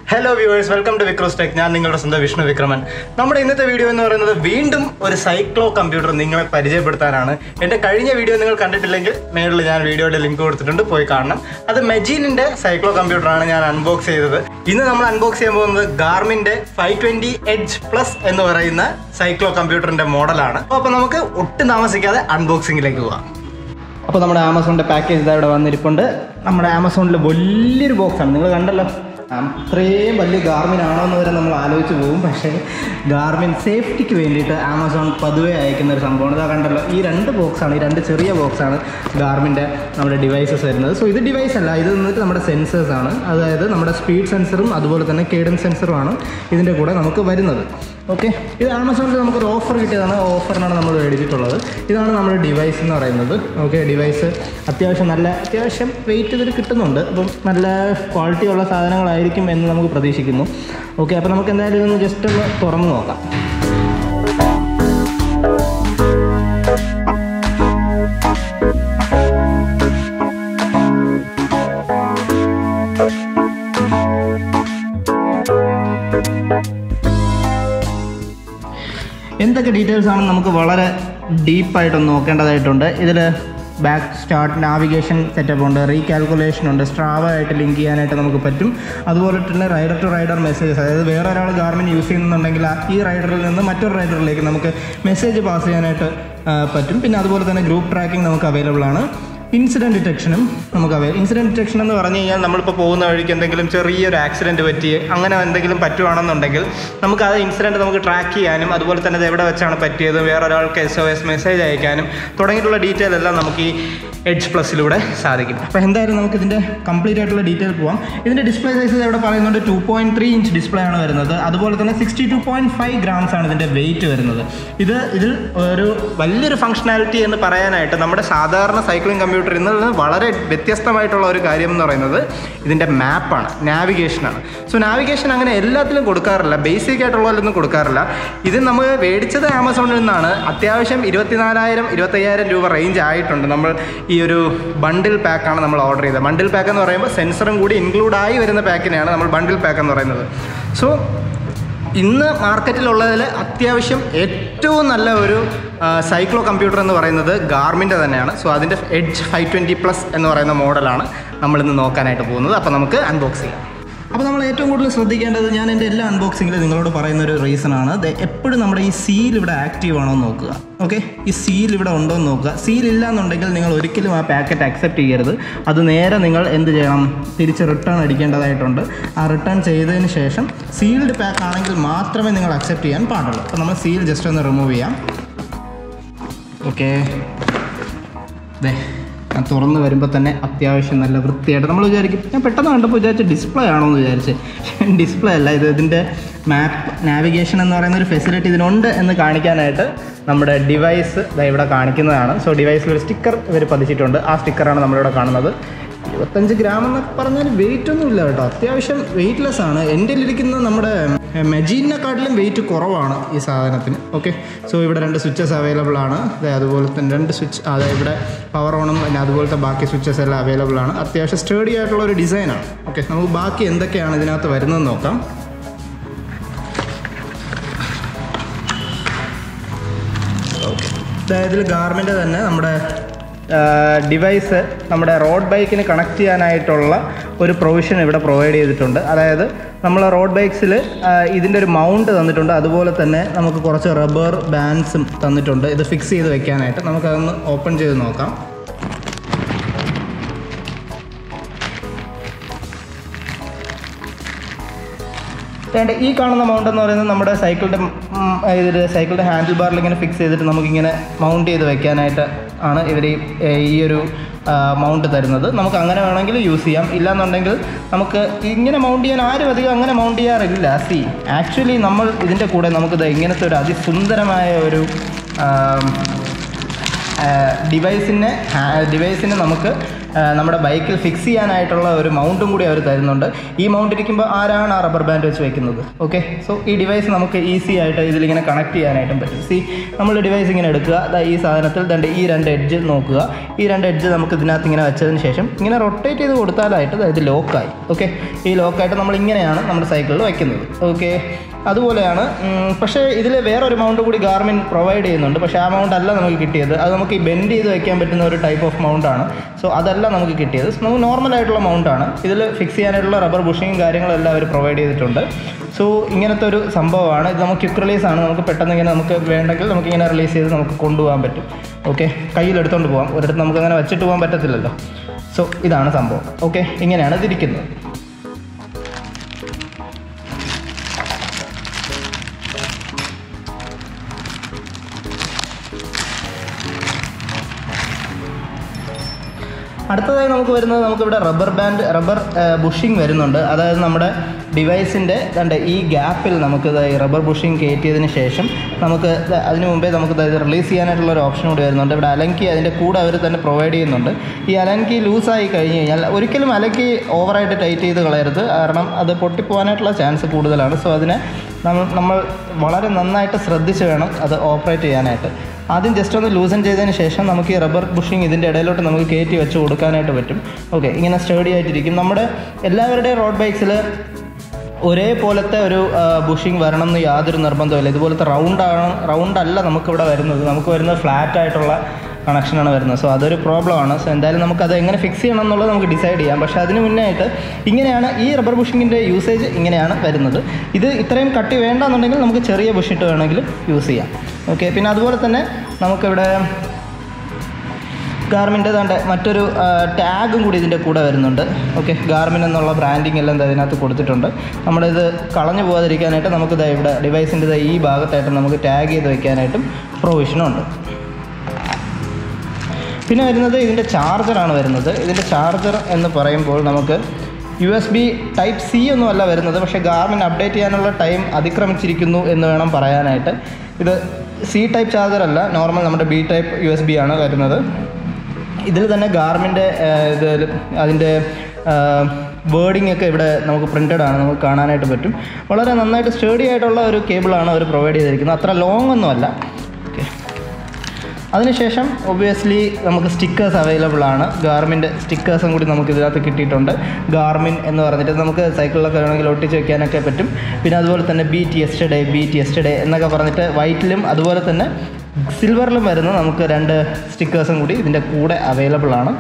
hello viewers welcome to Vikros tech ഞാൻ നിങ്ങളുടെ സ്വന്തം വിഷ്ണു വിക്രമൻ നമ്മുടെ ഇന്നത്തെ വീഡിയോ എന്ന് പറയുന്നത് വീണ്ടും ഒരു സൈക്ലോ കമ്പ്യൂട്ടർ നിങ്ങളെ പരിചയപ്പെടുത്താനാണ് എൻ്റെ കഴിഞ്ഞ വീഡിയോ നിങ്ങൾ കണ്ടിട്ടില്ലെങ്കിൽ മേളിൽ ഞാൻ വീഡിയോയുടെ ലിങ്ക് കൊടുത്തിട്ടുണ്ട് പോയി കാണണം അത് മെജീനിൻ്റെ സൈക്ലോ കമ്പ്യൂട്ടറാണ് ഞാൻ അൺബോക്സ് ചെയ്തത് ഇന്ന് നമ്മൾ അൺബോക്സ് ചെയ്യാൻ പോകുന്നത് ഗാർമിൻ്റെ ഫൈവ് ട്വൻറ്റി എഡ്ജ് പ്ലസ് എന്ന് പറയുന്ന സൈക്ലോ കമ്പ്യൂട്ടറിൻ്റെ മോഡലാണ് അപ്പോൾ നമുക്ക് ഒട്ടും താമസിക്കാതെ അൺബോക്സിങ്ങിലേക്ക് പോവാം അപ്പോൾ നമ്മുടെ ആമസോണിൻ്റെ പാക്കേജ് ഇതാ ഇവിടെ വന്നിരിപ്പുണ്ട് നമ്മുടെ ആമസോണിൽ വലിയൊരു ബോക്സാണ് നിങ്ങൾ കണ്ടല്ലോ അത്രയും വലിയ ഗാർമിൻ ആണോ എന്ന് വരെ നമ്മൾ ആലോചിച്ച് പോകും പക്ഷേ ഗാർമിൻ സേഫ്റ്റിക്ക് വേണ്ടിയിട്ട് ആമസോൺ പതുവെ അയക്കുന്ന ഒരു സംഭവമാണ് ഇതാ കണ്ടല്ലോ ഈ രണ്ട് ബോക്സാണ് ഈ രണ്ട് ചെറിയ ബോക്സാണ് ഗാർമിൻ്റെ നമ്മുടെ ഡിവൈസസ് വരുന്നത് സോ ഇത് ഡിവൈസ് അല്ല ഇത് വന്നിട്ട് നമ്മുടെ സെൻസേഴ്സ് ആണ് അതായത് നമ്മുടെ സ്പീഡ് സെൻസറും അതുപോലെ തന്നെ കേഡൻ സെൻസറുമാണ് ഇതിൻ്റെ കൂടെ നമുക്ക് വരുന്നത് ഓക്കെ ഇത് ആമസോണിൽ നമുക്കൊരു ഓഫർ കിട്ടിയതാണ് ഓഫറിനാണ് നമ്മൾ മേടിച്ചിട്ടുള്ളത് ഇതാണ് നമ്മുടെ ഡിവൈസ് എന്ന് പറയുന്നത് ഓക്കെ ഡിവൈസ് അത്യാവശ്യം നല്ല അത്യാവശ്യം വെയിറ്റ് ഇതിൽ കിട്ടുന്നുണ്ട് അപ്പം നല്ല ക്വാളിറ്റി ഉള്ള സാധനങ്ങളായിരിക്കും എന്ന് നമുക്ക് പ്രതീക്ഷിക്കുന്നു ഓക്കെ അപ്പോൾ നമുക്ക് എന്തായാലും ഇതൊന്ന് ജസ്റ്റ് ഒന്ന് തുറന്ന് നോക്കാം എന്തൊക്കെ ഡീറ്റെയിൽസ് ആണെന്ന് നമുക്ക് വളരെ ഡീപ്പായിട്ടൊന്ന് നോക്കേണ്ടതായിട്ടുണ്ട് ഇതിൽ ബാക്ക് സ്റ്റാർട്ട് നാവിഗേഷൻ സെറ്റപ്പ് ഉണ്ട് റീകാൽക്കുലേഷൻ ഉണ്ട് സ്ട്രാവ ആയിട്ട് ലിങ്ക് ചെയ്യാനായിട്ട് നമുക്ക് പറ്റും അതുപോലെ തന്നെ റൈഡർ ടു റൈഡർ മെസ്സേജസ് അതായത് വേറെ ഒരാൾ ഗാർമെൻ യൂസ് ചെയ്യുന്നുണ്ടെങ്കിൽ ആ ഈ റൈഡറിൽ നിന്ന് മറ്റൊരു റൈഡറിലേക്ക് നമുക്ക് മെസ്സേജ് പാസ് ചെയ്യാനായിട്ട് ആ, പറ്റും പിന്നെ അതുപോലെ തന്നെ ഗ്രൂപ്പ് ട്രാക്കിംഗ് നമുക്ക് അവൈലബിൾ ആണ് ഇൻസിഡൻറ്റ് ഡിറ്റക്ഷനും നമുക്ക് അവൈ ഇൻസിഡൻറ്റ് ഡിറ്റക്ഷൻ എന്ന് പറഞ്ഞു കഴിഞ്ഞാൽ നമ്മളിപ്പോൾ പോകുന്ന വഴിക്ക് എന്തെങ്കിലും ചെറിയൊരു ആക്സിഡൻറ്റ് പറ്റി അങ്ങനെ എന്തെങ്കിലും പറ്റുവാണെന്നുണ്ടെങ്കിൽ നമുക്ക് ആ ഇൻസിഡൻറ്റ് നമുക്ക് ട്രാക്ക് ചെയ്യാനും അതുപോലെ തന്നെ ഇത് എവിടെ വെച്ചാണ് പറ്റിയത് വേറെ ഒരാൾക്ക് എസ് ഒ എസ് മെസ്സേജ് അയക്കാനും തുടങ്ങിയിട്ടുള്ള ഡീറ്റെയിൽ എല്ലാം നമുക്ക് ഈ എഡ്ജ് പ്ലസിലൂടെ സാധിക്കും അപ്പോൾ എന്തായാലും നമുക്ക് ഇതിൻ്റെ കംപ്ലീറ്റ് ആയിട്ടുള്ള ഡീറ്റെയിൽ പോവാം ഇതിൻ്റെ ഡിസ്പ്ലേ സൈസ് ഇവിടെ പറയുന്നുണ്ട് two point three inch display ആണ് വരുന്നത് അതുപോലെ തന്നെ sixty two point five grams ആണ് ഇതിൻ്റെ വെയിറ്റ് വരുന്നത് ഇത് ഇതിൽ ഒരു വലിയൊരു ഫംഗ്ഷനാലിറ്റി എന്ന് പറയാനായിട്ട് നമ്മുടെ സാധാരണ സൈക്ലിംഗ് കമ്പ്യൂട്ടറിൽ നിന്ന് വളരെ വ്യത്യസ്തമായിട്ടുള്ള ഒരു കാര്യം എന്ന് പറയുന്നത് ഇതിൻ്റെ മാപ്പാണ് നാവിഗേഷനാണ് സോ നാവിഗേഷൻ അങ്ങനെ എല്ലാത്തിലും കൊടുക്കാറില്ല ബേസിക് ആയിട്ടുള്ളതിലൊന്നും കൊടുക്കാറില്ല ഇത് നമ്മൾ മേടിച്ചത് ആമസോണിൽ നിന്നാണ് അത്യാവശ്യം ഇരുപത്തിനാലായിരം ഇരുപത്തയ്യായിരം രൂപ റേഞ്ച് ആയിട്ടുണ്ട് നമ്മൾ ഈ ഒരു ബണ്ടിൽ പാക്കാണ് നമ്മൾ ഓർഡർ ചെയ്തത് ബണ്ടിൽ പാക്ക് എന്ന് പറയുമ്പോൾ സെൻസറും കൂടി ഇൻക്ലൂഡ് ആയി വരുന്ന പാക്കിനെയാണ് നമ്മൾ ബണ്ടിൽ പാക്ക് എന്ന് പറയുന്നത് സോ ഇന്ന് മാർക്കറ്റിലുള്ളതിൽ അത്യാവശ്യം ഏറ്റവും നല്ല ഒരു സൈക്ലോ കമ്പ്യൂട്ടർ എന്ന് പറയുന്നത് ഗാർമിൻ്റെ തന്നെയാണ് സോ അതിൻ്റെ എഡ്ജ് ഫൈവ് ട്വൻറ്റി പ്ലസ് എന്ന് പറയുന്ന മോഡലാണ് നമ്മളിന്ന് നോക്കാനായിട്ട് പോകുന്നത് അപ്പോൾ നമുക്ക് അൺബോക്സ് ചെയ്യാം അപ്പോൾ നമ്മൾ ഏറ്റവും കൂടുതൽ ശ്രദ്ധിക്കേണ്ടത് ഞാൻ എൻ്റെ എല്ലാ അൺബോക്സിങ്ങിലും നിങ്ങളോട് പറയുന്ന ഒരു റീസൺ ആണ് ദേ എപ്പോഴും നമ്മുടെ ഈ സീൽ ഇവിടെ ആക്റ്റീവ് ആണോ എന്ന് നോക്കുക ഓക്കെ ഈ സീൽ ഇവിടെ ഉണ്ടോ എന്ന് നോക്കുക സീൽ ഇല്ല എന്നുണ്ടെങ്കിൽ നിങ്ങൾ ഒരിക്കലും ആ പാക്കറ്റ് അക്സെപ്റ്റ് ചെയ്യരുത് അത് നേരെ നിങ്ങൾ എന്ത് ചെയ്യണം തിരിച്ച് റിട്ടേൺ അടിക്കേണ്ടതായിട്ടുണ്ട് ആ റിട്ടേൺ ചെയ്തതിന് ശേഷം സീൽഡ് പാക്ക് ആണെങ്കിൽ മാത്രമേ നിങ്ങൾ അക്സെപ്റ്റ് ചെയ്യാൻ പാടുള്ളൂ അപ്പോൾ നമ്മൾ സീൽ ജസ്റ്റ് ഒന്ന് റിമൂവ് ചെയ്യാം ഓക്കെ ദേ ഞാൻ തുറന്ന് വരുമ്പോൾ തന്നെ അത്യാവശ്യം നല്ല വൃത്തിയായിട്ട് നമ്മൾ വിചാരിക്കും ഞാൻ പെട്ടെന്ന് കണ്ടപ്പോൾ വിചാരിച്ച ഡിസ്പ്ലേ ആണോ എന്ന് വിചാരിച്ച് ഡിസ്പ്ലേ അല്ല ഇത് ഇതിൻ്റെ മാപ്പ് നാവിഗേഷൻ എന്ന് പറയുന്ന ഒരു ഫെസിലിറ്റി ഇതിനുണ്ട് എന്ന് കാണിക്കാനായിട്ട് നമ്മുടെ ഡിവൈസ് ദാ ഇവിടെ കാണിക്കുന്നതാണ് സോ ഡിവൈസിൽ ഒരു സ്റ്റിക്കർ ഇവർ പതിച്ചിട്ടുണ്ട് ആ സ്റ്റിക്കറാണ് നമ്മളിവിടെ കാണുന്നത് ഇരുപത്തഞ്ച് ഗ്രാം എന്നൊക്കെ പറഞ്ഞാൽ വെയിറ്റ് ഒന്നും ഇല്ല കേട്ടോ അത്യാവശ്യം വെയിറ്റ്ലെസ് ആണ് എൻ്റെ ഇരിക്കുന്ന നമ്മുടെ മെജീനെക്കാട്ടിലും വെയിറ്റ് കുറവാണ് ഈ സാധനത്തിന് ഓക്കെ സോ ഇവിടെ രണ്ട് സ്വിച്ചസ് അവൈലബിൾ ആണ് ദേ അതുപോലെ തന്നെ രണ്ട് സ്വിച്ച് അതായത് ഇവിടെ പവർ ഓണും പിന്നെ അതുപോലത്തെ ബാക്കി സ്വിച്ചസ് എല്ലാം അവൈലബിൾ ആണ് അത്യാവശ്യം സ്റ്റേഡി ആയിട്ടുള്ള ഒരു ഡിസൈനാണ് ഓക്കെ നമുക്ക് ബാക്കി എന്തൊക്കെയാണ് ഇതിനകത്ത് വരുന്നതെന്ന് നോക്കാം അതായത് ഗാർമെൻ്റ് തന്നെ നമ്മുടെ ഡിവൈസ് നമ്മുടെ റോഡ് ബൈക്കിന് കണക്ട് ചെയ്യാനായിട്ടുള്ള ഒരു പ്രൊവിഷൻ ഇവിടെ പ്രൊവൈഡ് ചെയ്തിട്ടുണ്ട് അതായത് നമ്മൾ റോഡ് ബൈക്സിൽ ഇതിൻ്റെ ഒരു മൗണ്ട് തന്നിട്ടുണ്ട് അതുപോലെ തന്നെ നമുക്ക് കുറച്ച് റബ്ബർ ബാൻഡ്സും തന്നിട്ടുണ്ട് ഇത് ഫിക്സ് ചെയ്ത് വെക്കാനായിട്ട് നമുക്കതൊന്ന് ഓപ്പൺ ചെയ്ത് നോക്കാം വേണ്ട ഈ കാണുന്ന മൗണ്ട് എന്ന് പറയുന്നത് നമ്മുടെ സൈക്കിളിൻ്റെ ഇതിൽ സൈക്കിളിൻ്റെ ഹാൻഡിൽ ബാറിൽ ഇങ്ങനെ ഫിക്സ് ചെയ്തിട്ട് നമുക്കിങ്ങനെ മൗണ്ട് ചെയ്ത് വെക്കാനായിട്ട് ആണ് ഇവർ ഈ ഒരു മൗണ്ട് തരുന്നത് നമുക്ക് അങ്ങനെ വേണമെങ്കിൽ യൂസ് ചെയ്യാം ഇല്ലാന്നുണ്ടെങ്കിൽ നമുക്ക് ഇങ്ങനെ മൗണ്ട് ചെയ്യാൻ ആരും അധികം അങ്ങനെ മൗണ്ട് ചെയ്യാറില്ല സി ആക്ച്വലി നമ്മൾ ഇതിൻ്റെ കൂടെ നമുക്കിത് ഇങ്ങനത്തെ ഒരു അതിസുന്ദരമായ ഒരു ഡിവൈസിനെ ഡിവൈസിനെ നമുക്ക് ആ, നമ്മുടെ ബൈക്കിൽ ഫിക്സ് ചെയ്യാനായിട്ടുള്ള ഒരു മൗണ്ടും കൂടി അവർ തരുന്നുണ്ട് ഈ മൗണ്ട് ഇരിക്കുമ്പോൾ ആരാണ് ആ റബ്ബർ ബാൻഡ് വെച്ച് വെക്കുന്നത് ഓക്കെ സോ ഈ ഡിവൈസ് നമുക്ക് ഈസി ആയിട്ട് ഇതിലിങ്ങനെ കണക്ട് ചെയ്യാനായിട്ടും പറ്റും സി നമ്മൾ ഡിവൈസ് ഇങ്ങനെ എടുക്കുക ദാ ഈ സാധനത്തിൽ ദണ്ട് ഈ രണ്ട് എഡ്ജ് നോക്കുക ഈ രണ്ട് എഡ്ജ് നമുക്ക് ഇതിനകത്ത് ഇങ്ങനെ വെച്ചതിന് ശേഷം ഇങ്ങനെ റൊട്ടേറ്റ് ചെയ്ത് കൊടുത്താലായിട്ട് ദാ ഇത് ലോക്കായി ഓക്കെ ഈ ലോക്കായിട്ട് നമ്മൾ ഇങ്ങനെയാണ് നമ്മുടെ സൈക്കിളിൽ വയ്ക്കുന്നത് ഓക്കെ അതുപോലെയാണ് ഉം, പക്ഷേ ഇതിൽ വേറൊരു മൗണ്ട് കൂടി ഗാർമിൻ പ്രൊവൈഡ് ചെയ്യുന്നുണ്ട് പക്ഷേ ആ മൗണ്ട് അല്ല നമുക്ക് കിട്ടിയത് അത് നമുക്ക് ഈ ബെൻഡ് ചെയ്ത് വെക്കാൻ പറ്റുന്ന ഒരു ടൈപ്പ് ഓഫ് മൗണ്ടാണ് സോ അതല്ല നമുക്ക് കിട്ടിയത് So, നമുക്ക് നോർമൽ ആയിട്ടുള്ള മൗണ്ടാണ് ഇതിൽ ഫിക്സ് ചെയ്യാനായിട്ടുള്ള റബ്ബർ ബുഷിങ്ങും കാര്യങ്ങളും എല്ലാം അവർ പ്രൊവൈഡ് ചെയ്തിട്ടുണ്ട് സോ ഇങ്ങനത്തെ ഒരു സംഭവമാണ് ഇത് നമുക്ക് ക്വിക്ക് റിലീസ് ആണ് നമുക്ക് പെട്ടെന്ന് ഇങ്ങനെ നമുക്ക് വേണ്ടെങ്കിൽ നമുക്ക് ഇങ്ങനെ റിലീസ് ചെയ്ത് നമുക്ക് കൊണ്ടുപോകാൻ പറ്റും ഓക്കെ കയ്യിലെടുത്തോണ്ട് പോകാം ഒരിടത്ത് നമുക്ക് അങ്ങനെ വെച്ചിട്ട് പോകാൻ പറ്റത്തില്ലല്ലോ സോ ഇതാണ് സംഭവം ഓക്കെ ഇങ്ങനെയാണ് ഇതിരിക്കുന്നത് അടുത്തതായി നമുക്ക് വരുന്നത് നമുക്കിവിടെ റബ്ബർ ബാൻഡ് റബ്ബർ ബുഷിങ് വരുന്നുണ്ട് അതായത് നമ്മുടെ ഡിവൈസിൻ്റെ കണ്ട ഈ ഗ്യാപ്പിൽ നമുക്ക് ദാ ഈ റബ്ബർ ബുഷിങ് കയറ്റിയതിന് ശേഷം നമുക്ക് ദാ അതിന് മുമ്പേ നമുക്ക് ദാ ഇത് റിലീസ് ചെയ്യാനായിട്ടുള്ള ഒരു ഓപ്ഷൻ കൂടി വരുന്നുണ്ട് ഇവിടെ അലങ്കി അതിൻ്റെ കൂടെ അവർ തന്നെ പ്രൊവൈഡ് ചെയ്യുന്നുണ്ട് ഈ അലങ്കി ലൂസായി കഴിഞ്ഞ് കഴിഞ്ഞാൽ ഒരിക്കലും അലങ്കി ഓവറായിട്ട് ടൈറ്റ് ചെയ്ത് കളയരുത് കാരണം അത് പൊട്ടിപ്പോകാനായിട്ടുള്ള ചാൻസ് കൂടുതലാണ് സോ അതിനെ നമ്മൾ നമ്മൾ വളരെ നന്നായിട്ട് ശ്രദ്ധിച്ച് വേണം അത് ഓപ്പറേറ്റ് ചെയ്യാനായിട്ട് ആദ്യം ജസ്റ്റ് ഒന്ന് ലൂസൻ ചെയ്തതിന് ശേഷം നമുക്ക് ഈ റബ്ബർ ബുഷിങ് ഇതിൻ്റെ ഇടയിലോട്ട് നമുക്ക് കയറ്റി വെച്ച് കൊടുക്കാനായിട്ട് പറ്റും ഓക്കെ ഇങ്ങനെ സ്റ്റേഡി ആയിട്ടിരിക്കും നമ്മുടെ എല്ലാവരുടെയും റോഡ് ബൈക്സിൽ ഒരേപോലത്തെ ഒരു ബുഷിങ് വരണം എന്ന് യാതൊരു നിർബന്ധമില്ല ഇതുപോലത്തെ റൗണ്ടാണ് റൗണ്ട് അല്ല നമുക്കിവിടെ വരുന്നത് നമുക്ക് വരുന്നത് ഫ്ലാറ്റ് ആയിട്ടുള്ള കണക്ഷനാണ് വരുന്നത് സോ അതൊരു പ്രോബ്ലമാണ് സോ എന്തായാലും നമുക്കത് എങ്ങനെ ഫിക്സ് ചെയ്യണം എന്നുള്ളത് നമുക്ക് ഡിസൈഡ് ചെയ്യാം പക്ഷേ അതിന് മുന്നേ ആയിട്ട് ഇങ്ങനെയാണ് ഈ റബ്ബർ ബുഷിങ്ങിൻ്റെ യൂസേജ് ഇങ്ങനെയാണ് വരുന്നത് ഇത് ഇത്രയും കട്ടി വേണ്ടെന്നുണ്ടെങ്കിൽ നമുക്ക് ചെറിയ ബുഷിട്ട് വേണമെങ്കിലും യൂസ് ചെയ്യാം ഓക്കെ പിന്നെ അതുപോലെ തന്നെ നമുക്കിവിടെ ഗാർമിൻ്റെ തൻ്റെ മറ്റൊരു ടാഗും കൂടി ഇതിൻ്റെ കൂടെ വരുന്നുണ്ട് ഓക്കെ ഗാർമിൻ എന്നുള്ള ബ്രാൻഡിങ് എല്ലാം ദാ ഇതിനകത്ത് കൊടുത്തിട്ടുണ്ട് നമ്മളിത് കളഞ്ഞു പോകാതിരിക്കാനായിട്ട് നമുക്ക് ദാ ഇവിടെ ഡിവൈസിൻ്റെ ദാ ഈ ഭാഗത്തായിട്ട് നമുക്ക് ടാഗ് ചെയ്ത് വെക്കാനായിട്ടും പ്രൊവിഷനും ഉണ്ട് പിന്നെ വരുന്നത് ഇതിൻ്റെ ചാർജറാണ് വരുന്നത് ഇതിൻ്റെ ചാർജർ എന്ന് പറയുമ്പോൾ നമുക്ക് U S B type C ഒന്നും അല്ല വരുന്നത് പക്ഷേ ഗാർമിൻ അപ്ഡേറ്റ് ചെയ്യാനുള്ള ടൈം അതിക്രമിച്ചിരിക്കുന്നു എന്ന് വേണം പറയാനായിട്ട് ഇത് സി ടൈപ്പ് ചാർജർ അല്ല നോർമൽ നമ്മുടെ B type U S B ആണ് വരുന്നത് ഇതിൽ തന്നെ ഗാർമിൻ്റെ ഇത് അതിൻ്റെ വേർഡിംഗ് ഒക്കെ ഇവിടെ നമുക്ക് പ്രിൻറ്റഡ് ആണ് നമുക്ക് കാണാനായിട്ട് പറ്റും വളരെ നന്നായിട്ട് സ്റ്റേഡി ആയിട്ടുള്ള ഒരു കേബിളാണ് അവർ പ്രൊവൈഡ് ചെയ്തിരിക്കുന്നത് അത്ര ലോങ് ഒന്നുമല്ല ഓക്കെ അതിനുശേഷം ഒബ്വിയസ്ലി നമുക്ക് സ്റ്റിക്കേഴ്സ് അവൈലബിൾ ആണ് ഗാർമിൻ്റെ സ്റ്റിക്കേഴ്സും കൂടി നമുക്ക് ഇതിനകത്ത് കിട്ടിയിട്ടുണ്ട് ഗാർമിൻ എന്ന് പറഞ്ഞിട്ട് നമുക്ക് സൈക്കിളിലൊക്കെ വേണമെങ്കിൽ ഒട്ടിച്ച് വെക്കാനൊക്കെ പറ്റും പിന്നെ അതുപോലെ തന്നെ ബീറ്റ് യെസ്റ്റഡേ ബീറ്റ് യെസ്റ്റഡേ എന്നൊക്കെ പറഞ്ഞിട്ട് വൈറ്റിലും അതുപോലെ തന്നെ സിൽവറിലും വരുന്ന നമുക്ക് രണ്ട് സ്റ്റിക്കേഴ്സും കൂടി ഇതിൻ്റെ കൂടെ അവൈലബിൾ ആണ്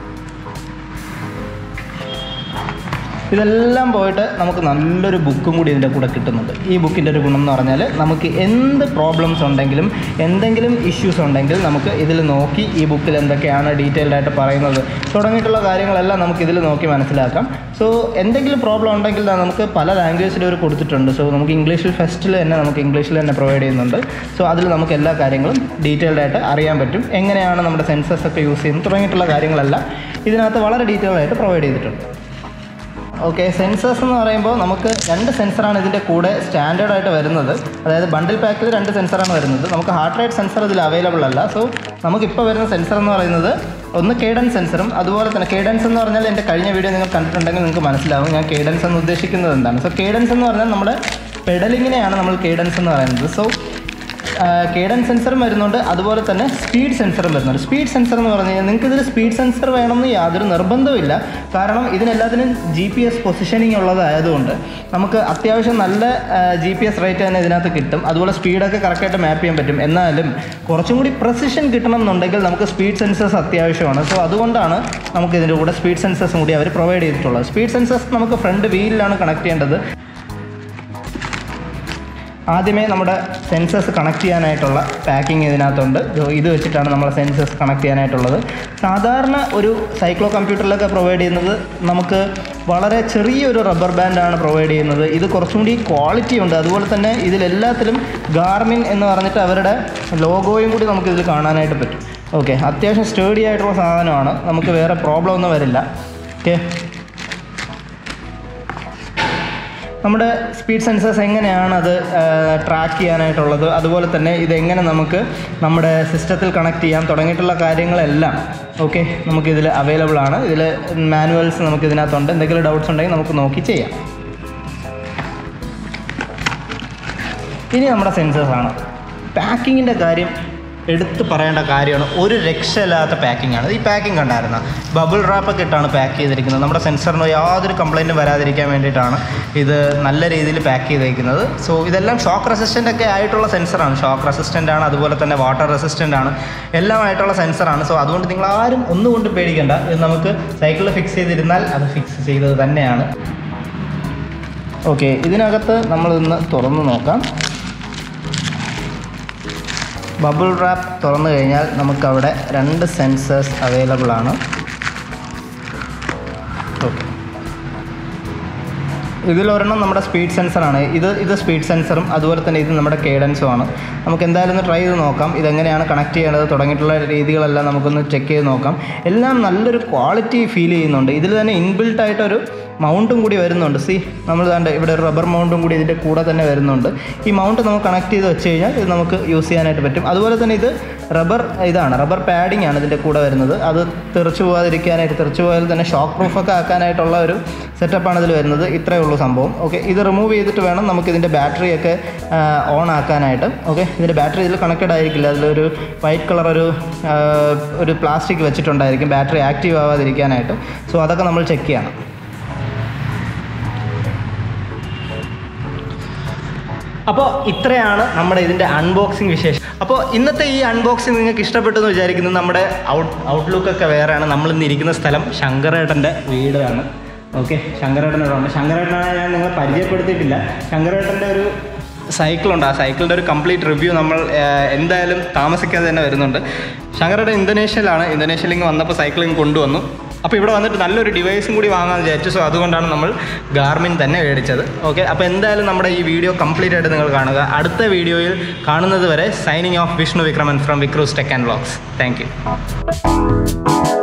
ഇതെല്ലാം പോയിട്ട് നമുക്ക് നല്ലൊരു ബുക്കും കൂടി ഇതിൻ്റെ കൂടെ കിട്ടുന്നുണ്ട് ഈ ബുക്കിൻ്റെ ഒരു ഗുണം എന്ന് പറഞ്ഞാൽ നമുക്ക് എന്ത് പ്രോബ്ലംസ് ഉണ്ടെങ്കിലും എന്തെങ്കിലും ഇഷ്യൂസ് ഉണ്ടെങ്കിൽ നമുക്ക് ഇതിൽ നോക്കി ഈ ബുക്കിൽ എന്തൊക്കെയാണ് ഡീറ്റെയിൽഡ് ആയിട്ട് പറയുന്നത് തുടങ്ങിയിട്ടുള്ള കാര്യങ്ങളെല്ലാം നമുക്ക് ഇതിൽ നോക്കി മനസ്സിലാക്കാം സോ എന്തെങ്കിലും പ്രോബ്ലം ഉണ്ടെങ്കിൽ ദാ നമുക്ക് പല ലാംഗ്വേജിലും ഒരു കൊടുത്തിട്ടുണ്ട് സോ നമുക്ക് ഇംഗ്ലീഷിൽ ഫസ്റ്റിൽ തന്നെ നമുക്ക് ഇംഗ്ലീഷിൽ തന്നെ പ്രൊവൈഡ് ചെയ്യുന്നുണ്ട് സോ അതിൽ നമുക്ക് എല്ലാ കാര്യങ്ങളും ഡീറ്റെയിൽഡ് ആയിട്ട് അറിയാൻ പറ്റും എങ്ങനെയാണ് നമ്മുടെ സെൻസസ് ഒക്കെ യൂസ് ചെയ്യുന്നത് തുടങ്ങിയിട്ടുള്ള കാര്യങ്ങളെല്ലാം ഇതിനകത്ത് വളരെ ഡീറ്റെയിൽഡ് ആയിട്ട് പ്രൊവൈഡ് ചെയ്തിട്ടുണ്ട് ഓക്കെ സെൻസേഴ്സ് എന്ന് പറയുമ്പോൾ നമുക്ക് രണ്ട് സെൻസറാണ് ഇതിൻ്റെ കൂടെ സ്റ്റാൻഡേർഡ് ആയിട്ട് വരുന്നത് അതായത് ബണ്ടിൽ പാക്കിൽ രണ്ട് സെൻസറാണ് വരുന്നത് നമുക്ക് ഹാർട്ട് റേറ്റ് സെൻസർ ഇതിൽ അവൈലബിൾ അല്ല സോ നമുക്കിപ്പോൾ വരുന്ന സെൻസർ എന്ന് പറയുന്നത് ഒന്ന് കേഡൻസ് സെൻസറും അതുപോലെ തന്നെ കേഡൻസ് എന്ന് പറഞ്ഞാൽ എൻ്റെ കഴിഞ്ഞ വീഡിയോ നിങ്ങൾ കണ്ടിട്ടുണ്ടെങ്കിൽ നിങ്ങൾക്ക് മനസ്സിലാവും ഞാൻ കേഡൻസ് എന്ന് ഉദ്ദേശിക്കുന്നത് എന്താണ് സോ കേഡൻസ് എന്ന് പറഞ്ഞാൽ നമ്മുടെ പെഡലിങ്ങിനെയാണ് നമ്മൾ കേഡൻസ് എന്ന് പറയുന്നത് സോ കേഡൻ സെൻസറും വരുന്നുണ്ട് അതുപോലെ തന്നെ സ്പീഡ് സെൻസറും വരുന്നുണ്ട് സ്പീഡ് സെൻസർ എന്ന് പറഞ്ഞു കഴിഞ്ഞാൽ നിങ്ങൾക്ക് ഇതിൽ സ്പീഡ് സെൻസർ വേണമെന്ന് യാതൊരു നിർബന്ധമില്ല കാരണം ഇതിനെല്ലാത്തിനും ജി പി എസ് പൊസിഷനിങ് ഉള്ളതായതുകൊണ്ട് നമുക്ക് അത്യാവശ്യം നല്ല ജി പി എസ് റേറ്റ് തന്നെ ഇതിനകത്ത് കിട്ടും അതുപോലെ സ്പീഡൊക്കെ കറക്റ്റായിട്ട് മാപ്പ് ചെയ്യാൻ പറ്റും എന്നാലും കുറച്ചും കൂടി പ്രസിഷൻ കിട്ടണം എന്നുണ്ടെങ്കിൽ നമുക്ക് സ്പീഡ് സെൻസേഴ്സ് അത്യാവശ്യമാണ് സോ അതുകൊണ്ടാണ് നമുക്ക് ഇതിൻ്റെ കൂടെ സ്പീഡ് സെൻസേഴ്സും കൂടി അവർ പ്രൊവൈഡ് ചെയ്തിട്ടുള്ളത് സ്പീഡ് സെൻസേഴ്സ് നമുക്ക് ഫ്രണ്ട് വീലിലാണ് കണക്ട് ചെയ്യേണ്ടത് ആദ്യമേ നമ്മുടെ സെൻസേഴ്സ് കണക്ട് ചെയ്യാനായിട്ടുള്ള പാക്കിംഗ് ഇതിനകത്തുണ്ട് So, ഇത് വെച്ചിട്ടാണ് നമ്മൾ സെൻസേഴ്സ് കണക്ട് ചെയ്യാനായിട്ടുള്ളത് സാധാരണ ഒരു സൈക്ലോ കമ്പ്യൂട്ടറിലൊക്കെ പ്രൊവൈഡ് ചെയ്യുന്നത് നമുക്ക് വളരെ ചെറിയൊരു റബ്ബർ ബാൻഡാണ് പ്രൊവൈഡ് ചെയ്യുന്നത് ഇത് കുറച്ചും കൂടി ക്വാളിറ്റി ഉണ്ട് അതുപോലെ തന്നെ ഇതിലെല്ലാത്തിലും ഗാർമിൻ എന്ന് പറഞ്ഞിട്ട് അവരുടെ ലോഗോയും കൂടി നമുക്ക് ഇതിൽ കാണാനായിട്ട് പറ്റും ഓക്കെ അത്യാവശ്യം സ്റ്റേഡി ആയിട്ടുള്ള സാധനമാണ് നമുക്ക് വേറെ പ്രോബ്ലം ഒന്നും വരില്ല ഓക്കെ നമ്മുടെ സ്പീഡ് സെൻസേഴ്സ് എങ്ങനെയാണ് അത് ട്രാക്ക് ചെയ്യാനായിട്ടുള്ളത് അതുപോലെ തന്നെ ഇതെങ്ങനെ നമുക്ക് നമ്മുടെ സിസ്റ്റത്തിൽ കണക്ട് ചെയ്യാൻ തുടങ്ങിയിട്ടുള്ള കാര്യങ്ങളെല്ലാം ഓക്കെ നമുക്കിതിൽ അവൈലബിൾ ആണ് ഇതിൽ മാനുവൽസ് നമുക്ക് ഇതിനകത്തുണ്ട് എന്തെങ്കിലും ഡൗട്ട്സ് ഉണ്ടെങ്കിൽ നമുക്ക് നോക്കി ചെയ്യാം ഇനി നമ്മുടെ സെൻസേഴ്സാണ് പാക്കിങ്ങിൻ്റെ കാര്യം എടുത്തു പറയേണ്ട കാര്യമാണ് ഒരു രക്ഷയില്ലാത്ത പാക്കിംഗ് ആണ് ഈ പാക്കിംഗ് കണ്ടായിരുന്ന ബബിൾ റാപ്പൊക്കെ ഇട്ടാണ് പാക്ക് ചെയ്തിരിക്കുന്നത് നമ്മുടെ സെൻസറിന് യാതൊരു കംപ്ലൈൻറ്റും വരാതിരിക്കാൻ വേണ്ടിയിട്ടാണ് ഇത് നല്ല രീതിയിൽ പാക്ക് ചെയ്തിരിക്കുന്നത് സോ ഇതെല്ലാം ഷോക്ക് റെസിസ്റ്റൻ്റ് ഒക്കെ ആയിട്ടുള്ള സെൻസറാണ് ഷോക്ക് റെസിസ്റ്റൻ്റ് ആണ് അതുപോലെ തന്നെ വാട്ടർ റെസിസ്റ്റൻ്റ് ആണ് എല്ലാം ആയിട്ടുള്ള സെൻസറാണ് സോ അതുകൊണ്ട് നിങ്ങൾ ആരും ഒന്നുകൊണ്ട് പേടിക്കേണ്ട ഇത് നമുക്ക് സൈക്കിളിൽ ഫിക്സ് ചെയ്തിരുന്നാൽ അത് ഫിക്സ് ചെയ്തത് തന്നെയാണ് ഓക്കെ ഇതിനകത്ത് നമ്മളിന്ന് തുറന്ന് നോക്കാം ബബിൾ റാപ്പ് തുറന്നു കഴിഞ്ഞാൽ നമുക്കവിടെ രണ്ട് സെൻസേഴ്സ് അവൈലബിൾ ആണ് ഓക്കെ ഇതിലൊരെണ്ണം നമ്മുടെ സ്പീഡ് സെൻസറാണ് ഇത് ഇത് സ്പീഡ് സെൻസറും അതുപോലെ തന്നെ ഇത് നമ്മുടെ കേഡൻസും ആണ് നമുക്ക് എന്തായാലും ഒന്ന് ട്രൈ ചെയ്ത് നോക്കാം ഇതെങ്ങനെയാണ് കണക്ട് ചെയ്യേണ്ടത് തുടങ്ങിയിട്ടുള്ള രീതികളെല്ലാം നമുക്കൊന്ന് ചെക്ക് ചെയ്ത് നോക്കാം എല്ലാം നല്ലൊരു ക്വാളിറ്റി ഫീൽ ചെയ്യുന്നുണ്ട് ഇതിൽ തന്നെ ഇൻബിൽട്ട് ആയിട്ടൊരു മൗണ്ടും കൂടി വരുന്നുണ്ട് സി നമ്മൾ കണ്ട് ഇവിടെ ഒരു റബ്ബർ മൗണ്ടും കൂടി ഇതിൻ്റെ കൂടെ തന്നെ വരുന്നുണ്ട് ഈ മൗണ്ട് നമുക്ക് കണക്ട് ചെയ്ത് വെച്ച് കഴിഞ്ഞാൽ ഇത് നമുക്ക് യൂസ് ചെയ്യാനായിട്ട് പറ്റും അതുപോലെ തന്നെ ഇത് റബ്ബർ ഇതാണ് റബ്ബർ പാഡിംഗ് ആണ് ഇതിൻ്റെ കൂടെ വരുന്നത് അത് തെറിച്ചു പോകാതിരിക്കാനായിട്ട് തെറിച്ചു പോയാൽ തന്നെ ഷോക്ക് പ്രൂഫൊക്കെ ആക്കാനായിട്ടുള്ള ഒരു സെറ്റപ്പാണ് ഇതിൽ വരുന്നത് ഇത്രയേ ഉള്ളൂ സംഭവം ഓക്കെ ഇത് റിമൂവ് ചെയ്തിട്ട് വേണം നമുക്ക് ഇതിൻ്റെ ബാറ്ററിയൊക്കെ ഓൺ ആക്കാനായിട്ട് ഓക്കെ ഇതിൻ്റെ ബാറ്ററി ഇതിൽ കണക്റ്റഡ് ആയിരിക്കില്ല അതിലൊരു വൈറ്റ് കളർ ഒരു ആ, ഒരു പ്ലാസ്റ്റിക് വെച്ചിട്ടുണ്ടായിരിക്കും ബാറ്ററി ആക്റ്റീവ് ആവാതിരിക്കാനായിട്ട് സോ അതൊക്കെ നമ്മൾ ചെക്ക് ചെയ്യണം അപ്പോൾ ഇത്രയാണ് നമ്മുടെ ഇതിൻ്റെ അൺബോക്സിങ് വിശേഷം അപ്പോൾ ഇന്നത്തെ ഈ അൺബോക്സിങ് നിങ്ങൾക്ക് ഇഷ്ടപ്പെട്ടു എന്ന് വിചാരിക്കുന്നു നമ്മുടെ ഔട്ട് ഔട്ട്ലുക്കൊക്കെ വേറെയാണ് നമ്മൾ ഇന്ന് ഇരിക്കുന്ന സ്ഥലം ശങ്കരേട്ടൻ്റെ വീടാണ് ഓക്കെ ശങ്കരേട്ടൻ്റെ വീടാണ് ശങ്കരേട്ടനെ ഞാൻ നിങ്ങളെ പരിചയപ്പെടുത്തിയിട്ടില്ല ശങ്കരേട്ടൻ്റെ ഒരു സൈക്കിളുണ്ട് ആ സൈക്കിളിൻ്റെ ഒരു കംപ്ലീറ്റ് റിവ്യൂ നമ്മൾ ആ, എന്തായാലും താമസിക്കാതെ തന്നെ വരുന്നുണ്ട് ശങ്കരേട്ടൻ ഇന്തോനേഷ്യയിലാണ് ഇന്തോനേഷ്യയിലേക്ക് വന്നപ്പോൾ സൈക്കിളിങ് കൊണ്ടുവന്നു അപ്പോൾ ഇവിടെ വന്നിട്ട് നല്ലൊരു ഡിവൈസും കൂടി വാങ്ങാമെന്ന് വിചാരിച്ചു സോ അതുകൊണ്ടാണ് നമ്മൾ ഗാർമിൻ തന്നെ മേടിച്ചത് ഓക്കെ അപ്പോൾ എന്തായാലും നമ്മുടെ ഈ വീഡിയോ കംപ്ലീറ്റ് ആയിട്ട് നിങ്ങൾ കാണുക അടുത്ത വീഡിയോയിൽ കാണുന്നത് വരെ signing off Vishnu Vikraman from Vikroos tech and vlogs thank U